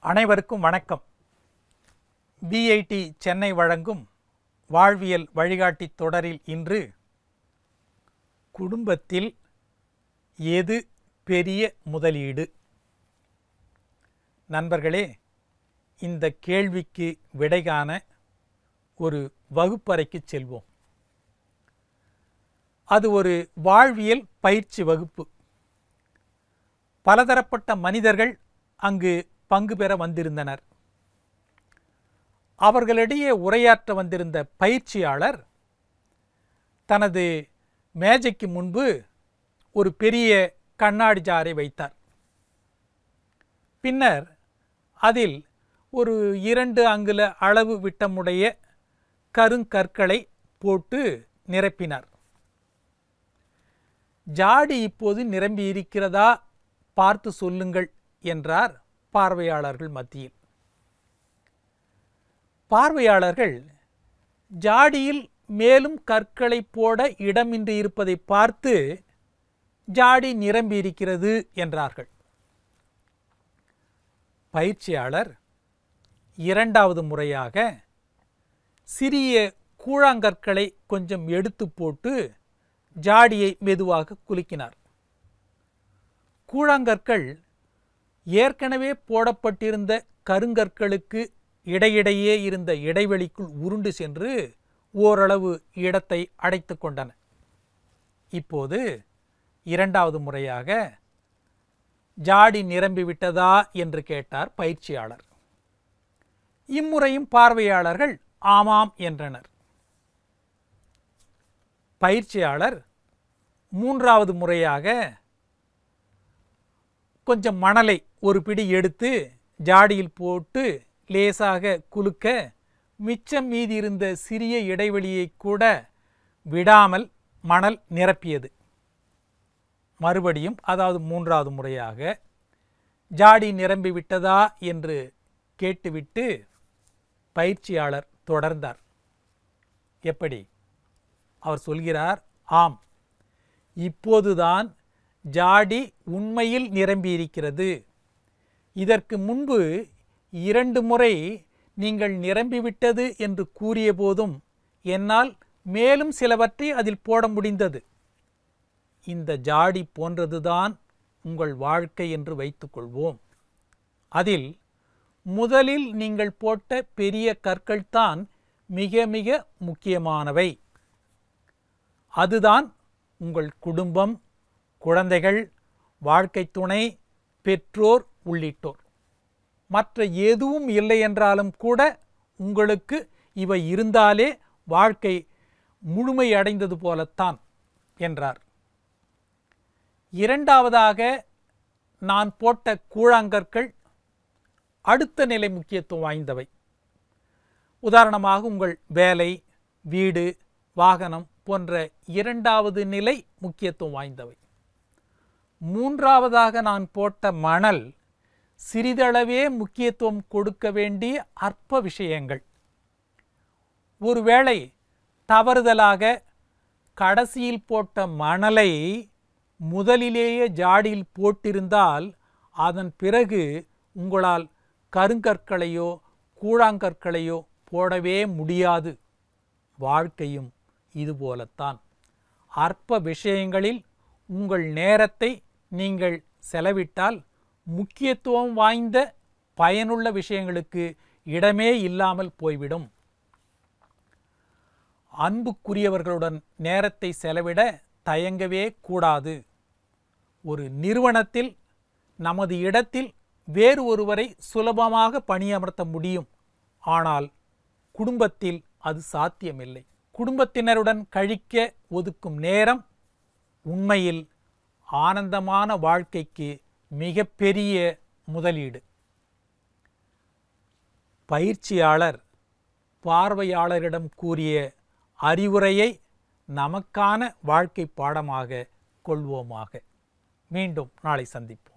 அனைவருக்கும் வணக்கம் பிஐடி சென்னை வழங்கும் வாழ்வியல் வழிகாட்டி தொடரில் இன்று குடும்பத்தில் எது பெரிய முதலீடு நண்பர்களே இந்த கேள்விக்கு விடை காண ஒரு வகுப்பறைக்கு செல்வோம் அது ஒரு வாழ்வியல் பயிற்சி வகுப்பு பலதரப்பட்ட மனிதர்கள் அங்கு பங்கு பெற வந்திருந்தனர் அவர்களிடையே உரையாற்ற வந்திருந்த பயிற்சியாளர் தனது மேஜைக்கு முன்பு ஒரு பெரிய கண்ணாடி ஜாரை வைத்தார் பின்னர் அதில் ஒரு இரண்டு அங்குல அளவு விட்டமுடைய கருங்கற்களை போட்டு நிரப்பினார் ஜாடி இப்போது நிரம்பி இருக்கிறதா பார்த்து சொல்லுங்கள் என்றார் பார்வையாளர்கள் மத்தியில் பார்வையாளர்கள் ஜாடியில் மேலும் கற்களை போட இடமின்றி இருப்பதை பார்த்து ஜாடி நிரம்பி இருக்கிறது என்றார்கள் பயிற்சியாளர் இரண்டாவது முறையாக சிறிய கூழாங்கற்களை கொஞ்சம் எடுத்து போட்டு ஜாடியை மெதுவாக குலுக்கினார் கூழாங்கற்கள் ஏற்கனவே போடப்பட்டிருந்த கருங்கற்களுக்கு இடையிடையே இருந்த இடைவெளிக்குள் உருண்டு சென்று ஓரளவு இடத்தை அடைத்து கொண்டன இப்போது இரண்டாவது முறையாக ஜாடி நிரம்பிவிட்டதா என்று கேட்டார் பயிற்சியாளர் இம்முறையும் பார்வையாளர்கள் ஆமாம் என்றனர் பயிற்சியாளர் மூன்றாவது முறையாக கொஞ்சம் மணலை ஒரு பிடி எடுத்து ஜாடியில் போட்டு லேசாக குலுக்க மிச்சம் மீதி இருந்த சிறிய இடைவெளியை கூட விடாமல் மணல் நிரப்பியது மறுபடியும் அதாவது மூன்றாவது முறையாக ஜாடி நிரம்பி விட்டதா என்று கேட்டுவிட்டு பயிற்சியாளர் தொடர்ந்தார் எப்படி அவர் சொல்கிறார் ஆம் இப்போதுதான் ஜாடி உண்மையில் நிரம்பியிருக்கிறது இதற்கு முன்பு இரண்டு முறை நீங்கள் நிரம்பிவிட்டது என்று கூறிய போதும் என்னால் மேலும் சிலவற்றை அதில் போட முடிந்தது இந்த ஜாடி போன்றதுதான் உங்கள் வாழ்க்கை என்று வைத்துக்கொள்வோம் அதில் முதலில் நீங்கள் போட்ட பெரிய கற்கள்தான் மிக மிக முக்கியமானவை அதுதான் உங்கள் குடும்பம் குழந்தைகள் வாழ்க்கை துணை பெற்றோர் உள்ளிட்டோர் மற்ற எதுவும் இல்லை என்றாலும் கூட உங்களுக்கு இவை இருந்தாலே வாழ்க்கை முழுமையடைந்தது போலத்தான் என்றார் இரண்டாவதாக நான் போட்ட கூழாங்கற்கள் அடுத்த நிலை முக்கியத்துவம் வாய்ந்தவை உதாரணமாக உங்கள் வேலை வீடு வாகனம் போன்ற இரண்டாவது நிலை முக்கியத்துவம் வாய்ந்தவை மூன்றாவதாக நான் போட்ட மணல் சிறிதளவே முக்கியத்துவம் கொடுக்க வேண்டிய அற்ப விஷயங்கள் ஒருவேளை தவறுதலாக கடைசியில் போட்ட மணலை முதலிலேயே ஜாடியில் போட்டிருந்தால் அதன் பிறகு உங்களால் கருங்கற்களையோ கூழாங்கற்களையோ போடவே முடியாது வாழ்க்கையும் இதுபோலத்தான் அற்ப விஷயங்களில் உங்கள் நேரத்தை நீங்கள் செலவிட்டால் முக்கியத்துவம் வாய்ந்த பயனுள்ள விஷயங்களுக்கு இடமே இல்லாமல் போய்விடும் அன்புக்குரியவர்களுடன் நேரத்தை செலவிட தயங்கவே கூடாது ஒரு நிறுவனத்தில் நமது இடத்தில் வேறு ஒருவரை சுலபமாக பணியமர்த்த முடியும் ஆனால் குடும்பத்தில் அது சாத்தியமில்லை குடும்பத்தினருடன் கழிக்க ஒதுக்கும் நேரம் உண்மையில் ஆனந்தமான வாழ்க்கைக்கு மிகப்பெரிய முதலீடு பயிற்சியாளர் பார்வையாளரிடம் கூறிய அறிவுரையை நமக்கான வாழ்க்கை பாடமாக கொள்வோமாக மீண்டும் நாளை சந்திப்போம்